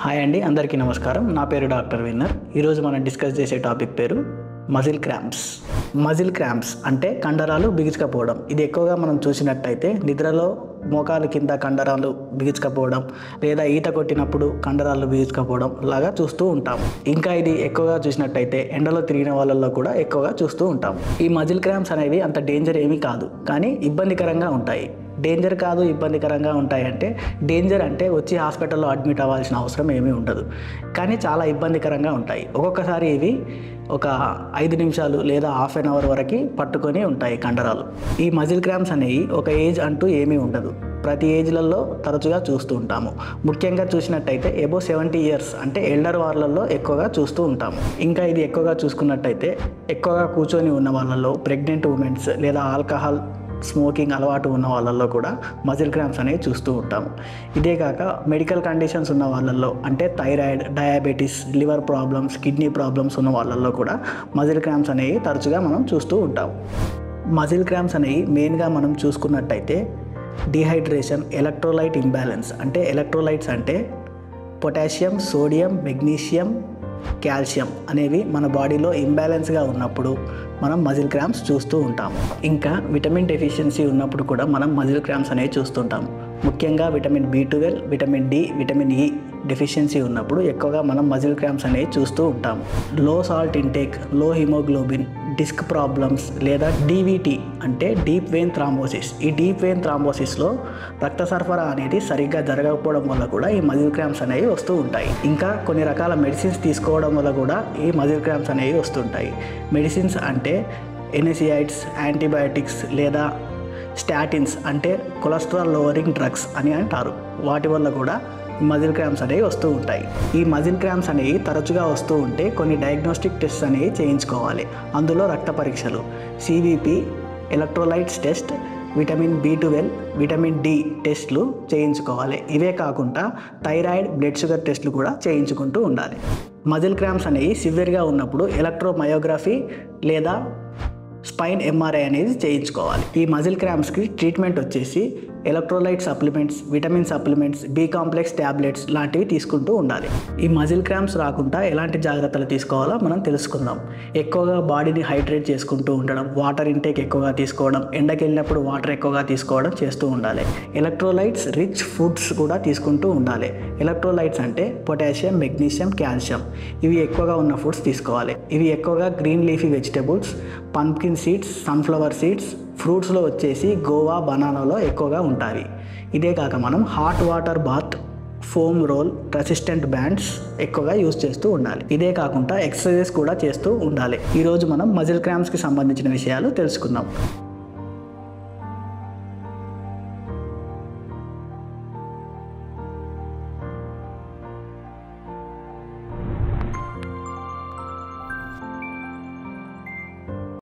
hi అండి అందరికీ నమస్కారం నా పేరు డాక్టర్ విన్నర్ ఈరోజు మనం డిస్కస్ చేసే టాపిక్ పేరు మజిల్ క్రాంప్స్ మజిల్ క్రాంప్స్ అంటే కండరాలు బిగుచుకపోవడం ఇది ఎక్కువగా మనం చూసినట్టయితే నిద్రలో మోకాలు కింద కండరాలు బిగుచుకపోవడం లేదా ఈత కొట్టినప్పుడు కండరాలు బిగుచుకపోవడం లాగా చూస్తూ ఉంటాం ఇంకా ఇది ఎక్కువగా చూసినట్టయితే ఎండలో తిరిగిన వాళ్ళల్లో కూడా ఎక్కువగా చూస్తూ ఉంటాం ఈ మజిల్ క్రాంప్స్ అనేవి అంత డేంజర్ ఏమీ కాదు కానీ ఇబ్బందికరంగా ఉంటాయి డేంజర్ కాదు ఇబ్బందికరంగా ఉంటాయంటే డేంజర్ అంటే వచ్చి హాస్పిటల్లో అడ్మిట్ అవ్వాల్సిన అవసరం ఏమీ ఉండదు కానీ చాలా ఇబ్బందికరంగా ఉంటాయి ఒక్కొక్కసారి ఇవి ఒక ఐదు నిమిషాలు లేదా హాఫ్ అన్ అవర్ వరకు పట్టుకొని ఉంటాయి కండరాలు ఈ మజిల్ క్రాంప్స్ అనేవి ఒక ఏజ్ అంటూ ఏమీ ఉండదు ప్రతి ఏజ్లలో తరచుగా చూస్తూ ఉంటాము ముఖ్యంగా చూసినట్టయితే ఎబో సెవెంటీ ఇయర్స్ అంటే ఎల్డర్ వాళ్ళల్లో ఎక్కువగా చూస్తూ ఉంటాము ఇంకా ఇది ఎక్కువగా చూసుకున్నట్టయితే ఎక్కువగా కూర్చొని ఉన్న వాళ్ళల్లో ప్రెగ్నెంట్ ఉమెన్స్ లేదా ఆల్కహాల్ స్మోకింగ్ అలవాటు ఉన్న వాళ్ళల్లో కూడా మజిల్ క్రాంప్స్ అనేవి చూస్తూ ఉంటాము ఇదే కాక మెడికల్ కండిషన్స్ ఉన్న వాళ్ళల్లో అంటే thyroid diabetes liver problems kidney problems ఉన్న వాళ్ళల్లో కూడా మజిల్ క్రాంప్స్ అనేవి తరచుగా మనం చూస్తూ ఉంటాం మజిల్ క్రాంప్స్ అనేవి మెయిన్గా మనం చూసుకున్నట్టయితే డిహైడ్రేషన్ ఎలక్ట్రోలైట్ ఇంబ్యాలెన్స్ అంటే ఎలక్ట్రోలైట్స్ అంటే పొటాషియం సోడియం మెగ్నీషియం కాల్షియం అనేవి మన బాడీలో ఇంబ్యాలెన్స్గా ఉన్నప్పుడు మనం మజిల్ క్రాంప్స్ చూస్తూ ఉంటాము ఇంకా విటమిన్ డెఫిషియన్సీ ఉన్నప్పుడు కూడా మనం మజిల్ క్రాంప్స్ అనేవి చూస్తుంటాము ముఖ్యంగా vitamin B twelve vitamin D vitamin E deficiency ఉన్నప్పుడు ఎక్కువగా మనం మజిల్ క్రాంప్స్ అనేవి చూస్తూ ఉంటాము low salt intake low haemoglobin disc problems లేదా డీవీటీ అంటే డీప్ వెయిన్ థ్రాంబోసిస్ ఈ డీప్ వెయిన్ థ్రాంబోసిస్లో రక్త సరఫరా అనేది సరిగ్గా జరగకపోవడం వల్ల కూడా ఈ మజిల్ క్రాంప్స్ అనేవి వస్తూ ఉంటాయి ఇంకా కొన్ని రకాల మెడిసిన్స్ తీసుకోవడం వల్ల కూడా ఈ మజిల్ క్రాంప్స్ అనేవి వస్తుంటాయి మెడిసిన్స్ అంటే ఎనెసియాయిడ్స్ యాంటీబయాటిక్స్ లేదా స్టాటిన్స్ అంటే కొలెస్ట్రాల్ లోవరింగ్ డ్రగ్స్ అని అంటారు వాటి వల్ల కూడా మజిల్ క్రాంప్స్ అనేవి వస్తూ ఉంటాయి ఈ మజిల్ క్రాంప్స్ అనేవి తరచుగా వస్తూ ఉంటే కొన్ని డయాగ్నోస్టిక్ టెస్ట్ అనేవి చేయించుకోవాలి అందులో రక్త పరీక్షలు CVP electrolytes test vitamin B twelve vitamin D టెస్ట్లు చేయించుకోవాలి ఇవే కాకుండా థైరాయిడ్ బ్లడ్ షుగర్ టెస్ట్లు కూడా చేయించుకుంటూ ఉండాలి మజిల్ క్రాంప్స్ అనేవి సివియర్గా ఉన్నప్పుడు ఎలక్ట్రోమయోగ్రఫీ లేదా స్పైన్ ఎంఆర్ఐ అనేది చేయించుకోవాలి ఈ మజిల్ క్రాంప్స్కి ట్రీట్మెంట్ వచ్చేసి electrolyte supplements vitamin supplements B complex tablets లాంటివి తీసుకుంటూ ఉండాలి ఈ మజిల్ క్రాంప్స్ రాకుండా ఎలాంటి జాగ్రత్తలు తీసుకోవాలో మనం తెలుసుకుందాం ఎక్కువగా బాడీని హైడ్రేట్ చేసుకుంటూ ఉండడం వాటర్ ఇంటేక్ ఎక్కువగా తీసుకోవడం ఎండకి వెళ్ళినప్పుడు వాటర్ ఎక్కువగా తీసుకోవడం చేస్తూ ఉండాలి ఎలక్ట్రోలైట్స్ రిచ్ ఫుడ్స్ కూడా తీసుకుంటూ ఉండాలి ఎలక్ట్రోలైట్స్ అంటే పొటాషియం మెగ్నీషియం కాల్షియం ఇవి ఎక్కువగా ఉన్న ఫుడ్స్ తీసుకోవాలి ఇవి ఎక్కువగా green leafy vegetables pumpkin seeds sunflower seeds ఫ్రూట్స్లో వచ్చేసి గోవా బనానాలో ఎక్కువగా ఉంటాయి ఇదే కాక మనం hot water bath foam roll resistant bands ఎక్కువగా యూస్ చేస్తూ ఉండాలి ఇదే కాకుండా ఎక్సర్సైజెస్ కూడా చేస్తూ ఉండాలి ఈరోజు మనం మజిల్ క్రాంప్స్కి సంబంధించిన విషయాలు తెలుసుకుందాం